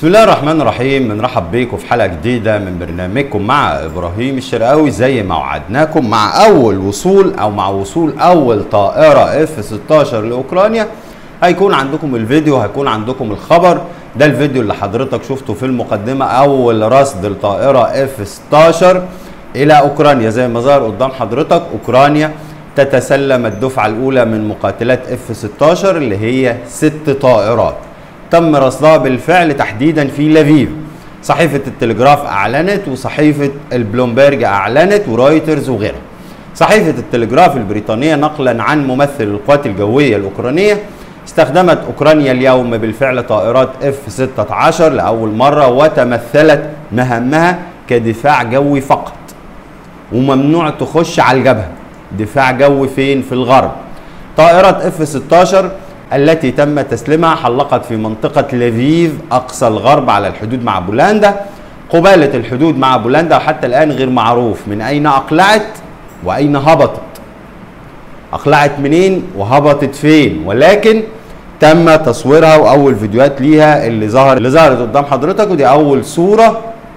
بسم الله الرحمن الرحيم بنرحب بيكم في حلقه جديده من برنامجكم مع ابراهيم الشرقاوي زي ما وعدناكم مع اول وصول او مع وصول اول طائره اف 16 لاوكرانيا هيكون عندكم الفيديو هيكون عندكم الخبر ده الفيديو اللي حضرتك شفته في المقدمه اول رصد لطائره اف 16 الى اوكرانيا زي ما ظهر قدام حضرتك اوكرانيا تتسلم الدفعه الاولى من مقاتلات اف 16 اللي هي ست طائرات تم رصدها بالفعل تحديدا في لافيف صحيفة التلجراف أعلنت وصحيفة البلومبرج أعلنت ورايترز وغيرها صحيفة التلجراف البريطانية نقلا عن ممثل القوات الجوية الأوكرانية استخدمت أوكرانيا اليوم بالفعل طائرات F-16 لأول مرة وتمثلت مهامها كدفاع جوي فقط وممنوع تخش على الجبهة دفاع جوي فين في الغرب طائرة F-16 التي تم تسليمها حلقت في منطقة لافيف أقصى الغرب على الحدود مع بولندا قبالة الحدود مع بولندا وحتى الآن غير معروف من أين أقلعت وأين هبطت أقلعت منين وهبطت فين ولكن تم تصويرها وأول فيديوهات ليها اللي ظهر اللي ظهرت قدام حضرتك ودي أول صورة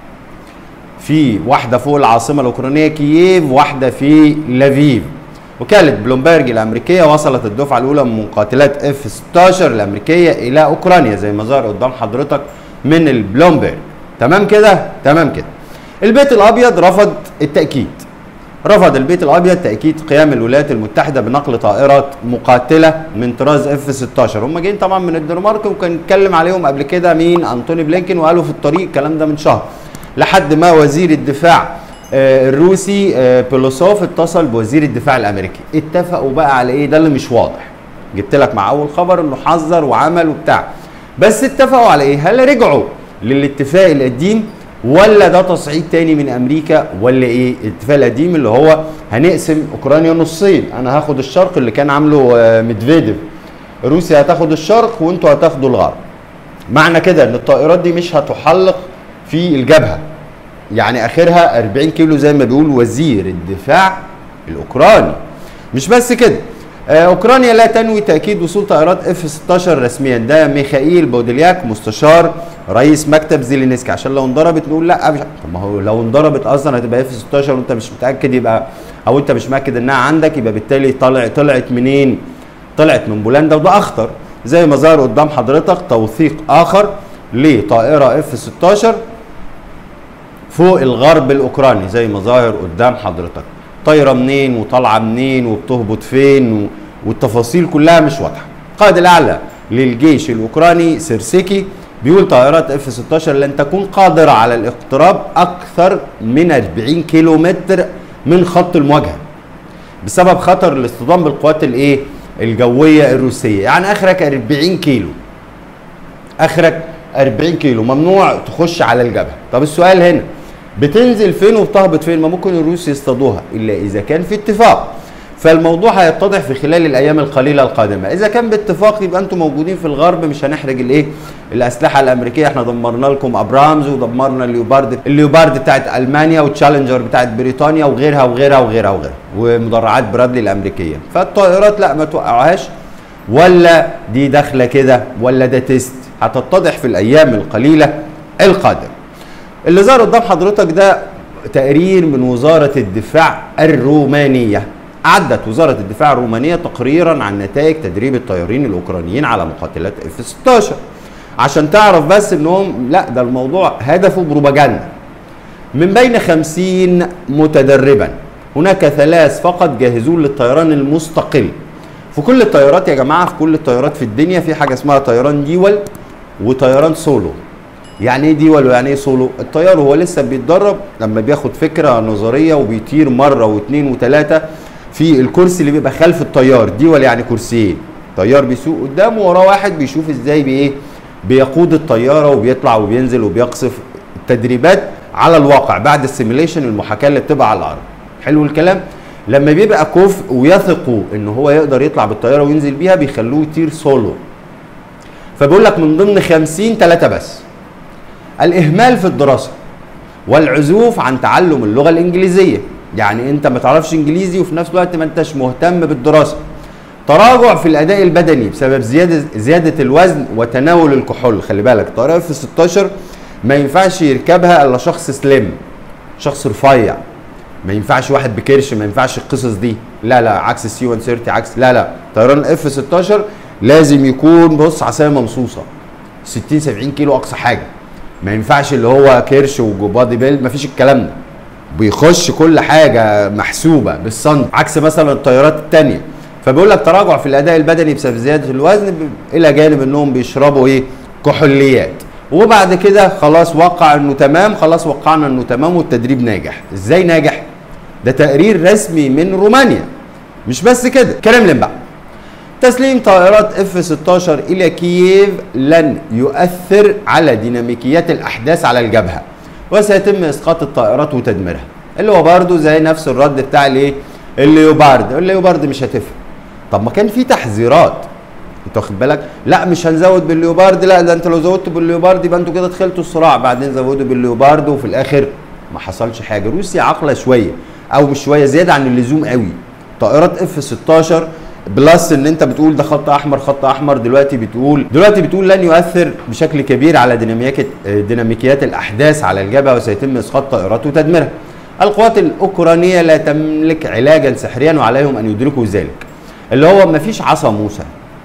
في واحدة فوق العاصمة الأوكرانية كييف واحدة في لافيف وكالة بلومبرج الأمريكية وصلت الدفعة الأولى من مقاتلات اف 16 الأمريكية إلى أوكرانيا زي ما ظهر قدام حضرتك من البلومبرج تمام كده؟ تمام كده. البيت الأبيض رفض التأكيد. رفض البيت الأبيض تأكيد قيام الولايات المتحدة بنقل طائرات مقاتلة من طراز اف 16 هم جايين طبعا من الدنمارك وكان اتكلم عليهم قبل كده مين؟ أنتوني بلينكن وقالوا في الطريق الكلام ده من شهر لحد ما وزير الدفاع الروسي بيلوسوف اتصل بوزير الدفاع الامريكي اتفقوا بقى على ايه ده اللي مش واضح جبت لك مع اول خبر انه حذر وعمل وبتاع بس اتفقوا على ايه هل رجعوا للاتفاق القديم ولا ده تصعيد تاني من امريكا ولا ايه الاتفاق القديم اللي هو هنقسم اوكرانيا نصين انا هاخد الشرق اللي كان عامله ميدفيديف روسيا هتاخد الشرق وانتوا هتاخدوا الغرب معنى كده ان الطائرات دي مش هتحلق في الجبهه يعني اخرها 40 كيلو زي ما بيقول وزير الدفاع الاوكراني مش بس كده اوكرانيا لا تنوي تاكيد وصول طائرات اف 16 رسميا ده ميخائيل بودلياك مستشار رئيس مكتب زيلينسكي عشان لو انضربت نقول لا مش طب ما هو لو انضربت اصلا هتبقى اف 16 وانت مش متاكد يبقى او انت مش متاكد انها عندك يبقى بالتالي طلع طلعت منين؟ طلعت من بولندا وده اخطر زي ما ظهر قدام حضرتك توثيق اخر لطائره اف 16 فوق الغرب الاوكراني زي ما ظاهر قدام حضرتك طايره منين وطالعه منين وبتهبط فين و... والتفاصيل كلها مش واضحه القائد الاعلى للجيش الاوكراني سيرسيكي بيقول طائرات اف 16 لن تكون قادره على الاقتراب اكثر من 40 كيلو متر من خط المواجهه بسبب خطر الاصطدام بالقوات الايه الجويه الروسيه يعني اخرك 40 كيلو اخرك 40 كيلو ممنوع تخش على الجبهه طب السؤال هنا بتنزل فين وبتهبط فين ما ممكن الروس يصطادوها الا اذا كان في اتفاق فالموضوع هيتضح في خلال الايام القليله القادمه اذا كان باتفاق يبقى انتم موجودين في الغرب مش هنحرج الايه الاسلحه الامريكيه احنا دمرنا لكم ابرامز ودمرنا الليوبارد الليوبارد بتاعت المانيا والتشالنجر بتاعت بريطانيا وغيرها وغيرها وغيرها وغيرها ومدرعات برادلي الامريكيه فالطائرات لا ما توقعوهاش ولا دي داخله كده ولا ده تيست هتتضح في الايام القليله القادمه اللي ظهر قدام حضرتك ده تقرير من وزاره الدفاع الرومانيه اعدت وزاره الدفاع الرومانيه تقريرا عن نتائج تدريب الطيارين الاوكرانيين على مقاتلات اف 16 عشان تعرف بس انهم لا ده الموضوع هدفه بروباجندا من بين 50 متدربا هناك ثلاث فقط جاهزون للطيران المستقل في كل الطيارات يا جماعه في كل الطيارات في الدنيا في حاجه اسمها طيران ديول وطيران سولو يعني ايه ديول ويعني ايه سولو الطيار هو لسه بيتدرب لما بياخد فكره نظريه وبيطير مره واثنين وثلاثه في الكرسي اللي بيبقى خلف الطيار ديول يعني كرسيين طيار بيسوق قدامه وراه واحد بيشوف ازاي بايه بيقود الطياره وبيطلع وبينزل وبيقصف التدريبات على الواقع بعد السيميليشن المحاكاه اللي بتبقى على الارض حلو الكلام لما بيبقى كفء ويثقوا ان هو يقدر يطلع بالطياره وينزل بيها بيخلوه يطير سولو فبيقول لك من ضمن 50 ثلاثه بس الاهمال في الدراسه والعزوف عن تعلم اللغه الانجليزيه يعني انت ما تعرفش انجليزي وفي نفس الوقت ما انتش مهتم بالدراسه تراجع في الاداء البدني بسبب زياده زياده الوزن وتناول الكحول خلي بالك طائره اف 16 ما ينفعش يركبها الا شخص سليم شخص رفيع ما ينفعش واحد بكرش ما ينفعش القصص دي لا لا عكس السي 130 عكس لا لا طيران اف 16 لازم يكون بص عصايه ممصوصه 60 70 كيلو اقصى حاجه ما ينفعش اللي هو كرش وبادي بيلد ما فيش الكلام ده بيخش كل حاجه محسوبه بالسنت عكس مثلا الطيارات الثانيه فبيقول لك تراجع في الاداء البدني بسبب زياده الوزن ب- الى جانب انهم بيشربوا ايه كحوليات وبعد كده خلاص وقع انه تمام خلاص وقعنا انه تمام والتدريب ناجح ازاي ناجح ده تقرير رسمي من رومانيا مش بس كده كلام لين بقى تسليم طائرات اف 16 الى كييف لن يؤثر على ديناميكيات الاحداث على الجبهه وسيتم اسقاط الطائرات وتدميرها اللي هو برضه زي نفس الرد بتاع الايه الليوبارد الليوبارد مش هتفرق طب ما كان في تحذيرات انت واخد بالك لا مش هنزود بالليوبارد لا ده انت لو زودت بالليوبارد يبقى انتوا كده دخلتوا الصراع بعدين زودوا بالليوبارد وفي الاخر ما حصلش حاجه روسيا عاقله شويه او مش شويه زياده عن اللزوم قوي طائرات اف 16 بلس ان انت بتقول ده خط احمر خط احمر دلوقتي بتقول دلوقتي بتقول لن يؤثر بشكل كبير على ديناميكيات ديناميكيات الاحداث على الجبهه وسيتم اسقاط طائرات وتدميرها القوات الاوكرانيه لا تملك علاجا سحريا وعليهم ان يدركوا ذلك اللي هو مفيش عصا موسى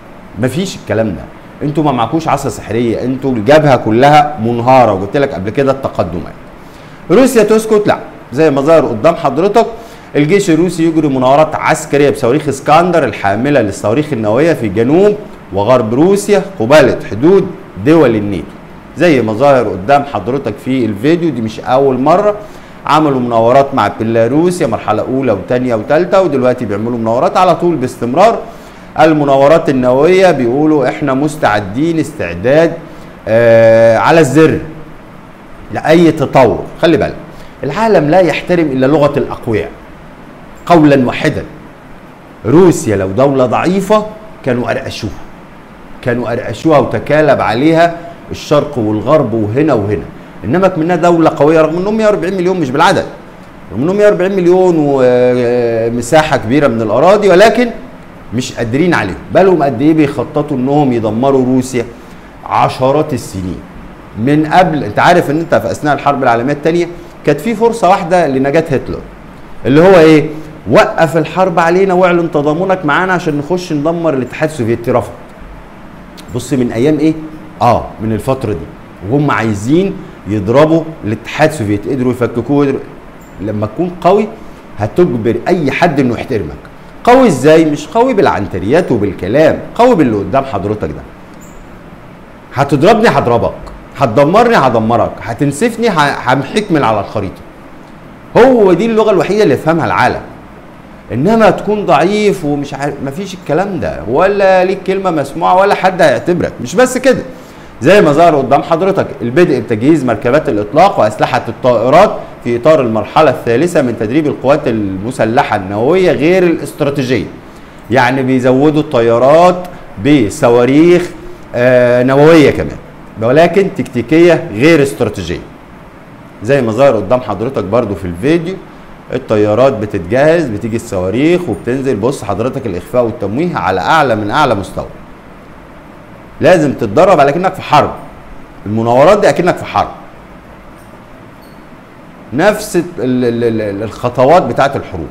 مفيش الكلام ده انتوا ما معكوش عصا سحريه انتوا الجبهه كلها منهاره وقلت لك قبل كده التقدمات روسيا تسكت لا زي ما ظهر قدام حضرتك الجيش الروسي يجري مناورات عسكريه بصواريخ اسكندر الحامله للصواريخ النوويه في جنوب وغرب روسيا قباله حدود دول الناتو زي ما ظاهر قدام حضرتك في الفيديو دي مش اول مره عملوا مناورات مع بيلاروسيا مرحله اولى وثانيه وثالثه ودلوقتي بيعملوا مناورات على طول باستمرار المناورات النوويه بيقولوا احنا مستعدين استعداد آه على الزر لاي تطور خلي بالك العالم لا يحترم الا لغه الاقوياء قولا واحدا روسيا لو دوله ضعيفه كانوا ارقشوها كانوا ارقشوها وتكالب عليها الشرق والغرب وهنا وهنا انما منها دوله قويه رغم انهم 140 مليون مش بالعدد رغم انهم 140 مليون ومساحه كبيره من الاراضي ولكن مش قادرين عليهم بالهم قد ايه بيخططوا انهم يدمروا روسيا عشرات السنين من قبل انت عارف ان انت في اثناء الحرب العالميه الثانيه كانت في فرصه واحده لنجاه هتلر اللي هو ايه وقف الحرب علينا واعلن تضامنك معانا عشان نخش ندمر الاتحاد السوفيتي رفض بص من ايام ايه اه من الفتره دي وهم عايزين يضربوا الاتحاد السوفيتي قدروا يفككوه قدروا لما تكون قوي هتجبر اي حد انه يحترمك قوي ازاي مش قوي بالعنتريات وبالكلام قوي باللي قدام حضرتك ده هتضربني هضربك هتدمرني هدمرك هتنسفني ه- همحيك من على الخريطه هو دي اللغه الوحيده اللي يفهمها العالم انما تكون ضعيف ومش عارف مفيش الكلام ده ولا ليك كلمه مسموعه ولا حد هيعتبرك مش بس كده زي ما ظهر قدام حضرتك البدء بتجهيز مركبات الاطلاق واسلحه الطائرات في اطار المرحله الثالثه من تدريب القوات المسلحه النوويه غير الاستراتيجيه يعني بيزودوا الطيارات بصواريخ آه نوويه كمان ولكن تكتيكيه غير استراتيجيه زي ما ظهر قدام حضرتك برضو في الفيديو الطيارات بتتجهز بتيجي الصواريخ وبتنزل بص حضرتك الاخفاء والتمويه على اعلى من اعلى مستوى لازم تتدرب على كأنك في حرب المناورات دي اكنك في حرب نفس ال- ال- ال- الخطوات بتاعت الحروب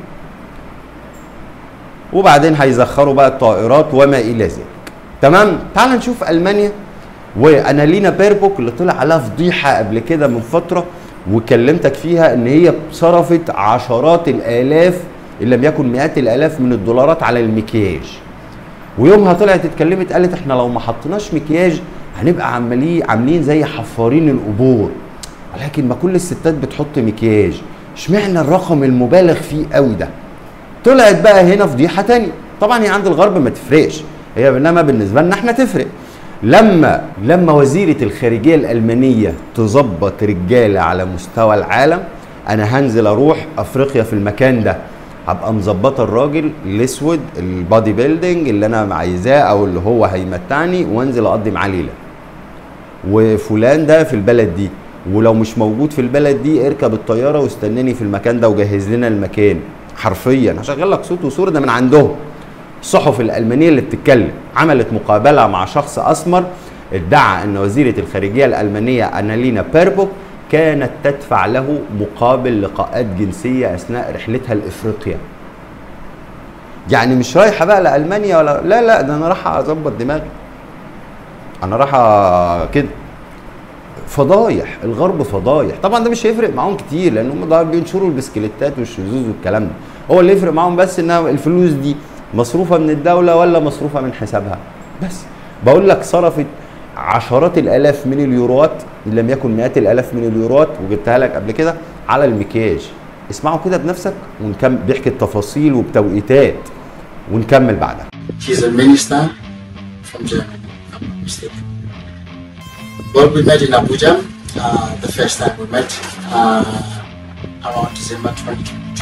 وبعدين هيزخروا بقى الطائرات وما الى ذلك تمام تعال نشوف المانيا وانالينا بيربوك اللي طلع عليها فضيحه قبل كده من فتره وكلمتك فيها ان هي صرفت عشرات الالاف ان لم يكن مئات الالاف من الدولارات على المكياج ويومها طلعت اتكلمت قالت احنا لو ما حطيناش مكياج هنبقى عمالين عاملين زي حفارين القبور ولكن ما كل الستات بتحط مكياج اشمعنى الرقم المبالغ فيه قوي ده طلعت بقى هنا فضيحه تانية طبعا هي عند الغرب ما تفرقش هي انما بالنسبه لنا احنا تفرق لما لما وزيره الخارجيه الالمانيه تظبط رجاله على مستوى العالم انا هنزل اروح افريقيا في المكان ده هبقى مظبطه الراجل الاسود البادي بيلدينج اللي انا عايزاه او اللي هو هيمتعني وانزل اقضي معاه ليله وفلان ده في البلد دي ولو مش موجود في البلد دي اركب الطياره واستناني في المكان ده وجهز لنا المكان حرفيا هشغل لك صوت وصوره ده من عندهم الصحف الألمانية اللي بتتكلم عملت مقابلة مع شخص أسمر ادعى أن وزيرة الخارجية الألمانية أنالينا بيربوك كانت تدفع له مقابل لقاءات جنسية أثناء رحلتها لإفريقيا يعني مش رايحة بقى لألمانيا ولا لا لا ده أنا رايحة أظبط دماغي أنا رايحة كده فضايح الغرب فضايح طبعا ده مش هيفرق معاهم كتير لان هم ده بينشروا البسكليتات والشذوذ والكلام ده هو اللي يفرق معاهم بس ان الفلوس دي مصروفه من الدوله ولا مصروفه من حسابها بس بقول لك صرفت عشرات الالاف من اليوروات ان لم يكن مئات الالاف من اليوروات وجبتها لك قبل كده على المكياج اسمعوا كده بنفسك ونكمل بيحكي التفاصيل وبتوقيتات ونكمل بعدها She's a minister from Germany, if I'm not mistaken. Well, we met in Abuja uh, the first time we met uh, around December 2022.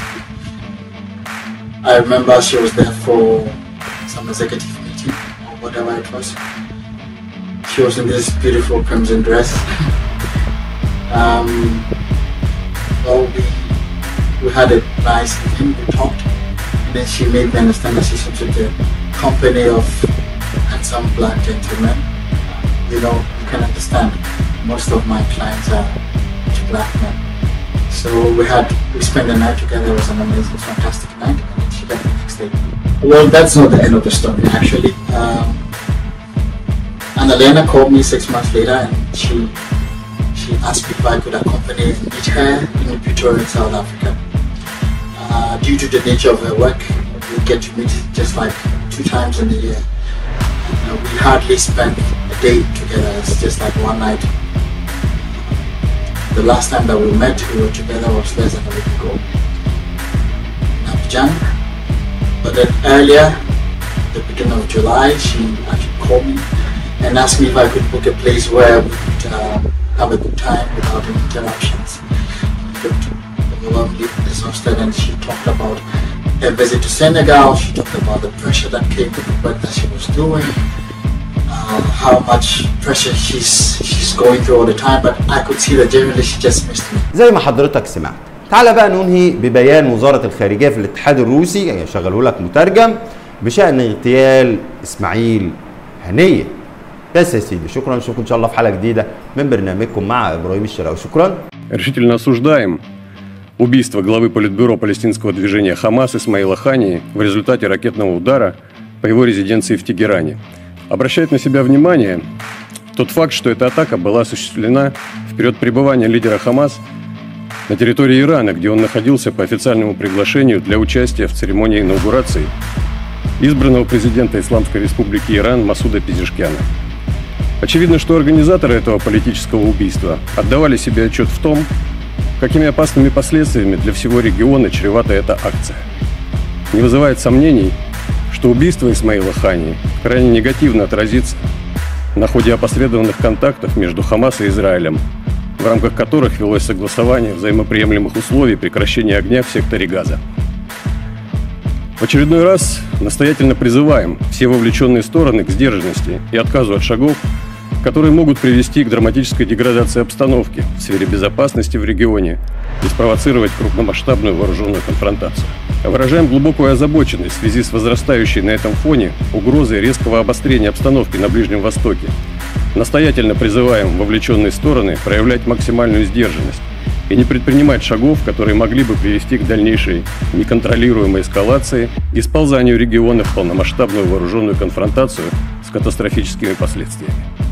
I remember she was there for some executive meeting or whatever it was. She was in this beautiful crimson dress. um, well, we, we had a nice evening, we talked, and then she made me understand that she's into the company of handsome black gentlemen. You know, you can understand, most of my clients are black men. So we had, we spent the night together, it was an amazing, fantastic night, and then she left the next day. Well, that's not the end of the story, actually. Um, Annalena called me six months later and she she asked me if I could accompany and meet her in Pretoria, South Africa. Uh, due to the nature of her work, we get to meet just like two times in a year. And, uh, we hardly spend a day together, it's just like one night. The last time that we met, we were together was less than a week ago in Abidjan. But then earlier, the beginning of July, she actually called me and asked me if I could book a place where we could uh, have a good time without any interruptions. We looked overwhelmingly exhausted and she talked about her visit to Senegal, she talked about the pressure that came with the work that she was doing, uh, how much pressure she's she's going through all the time, but I could see that generally she just missed me. زي ما حضرتك سمعت تعال بقى ننهي ببيان وزارة الخارجية في الاتحاد الروسي شغله لك مترجم بشأن اغتيال إسماعيل هنية بس يا سيدي شكرا نشوفكم إن شاء الله في حلقة جديدة من برنامجكم مع إبراهيم الشراوي شكرا Решительно осуждаем убийство главы Политбюро палестинского движения «Хамас» Исмаила Хании в результате ракетного удара по его резиденции в Тегеране. Обращает на себя внимание тот факт, что эта атака была осуществлена в период пребывания лидера «Хамас» на территории Ирана, где он находился по официальному приглашению для участия в церемонии инаугурации избранного президента Исламской Республики Иран Масуда Пизишкяна. Очевидно, что организаторы этого политического убийства отдавали себе отчет в том, какими опасными последствиями для всего региона чревата эта акция. Не вызывает сомнений, что убийство Исмаила Хани крайне негативно отразится на ходе опосредованных контактов между Хамас и Израилем, в рамках которых велось согласование взаимоприемлемых условий прекращения огня в секторе Газа. В очередной раз настоятельно призываем все вовлеченные стороны к сдержанности и отказу от шагов, которые могут привести к драматической деградации обстановки в сфере безопасности в регионе и спровоцировать крупномасштабную вооруженную конфронтацию. Выражаем глубокую озабоченность в связи с возрастающей на этом фоне угрозой резкого обострения обстановки на Ближнем Востоке. Настоятельно призываем вовлеченные стороны проявлять максимальную сдержанность и не предпринимать шагов, которые могли бы привести к дальнейшей неконтролируемой эскалации и сползанию региона в полномасштабную вооруженную конфронтацию с катастрофическими последствиями.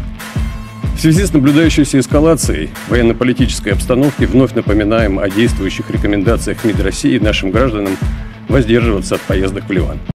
В связи с наблюдающейся эскалацией военно-политической обстановки вновь напоминаем о действующих рекомендациях МИД России нашим гражданам воздерживаться от поездок в Ливан.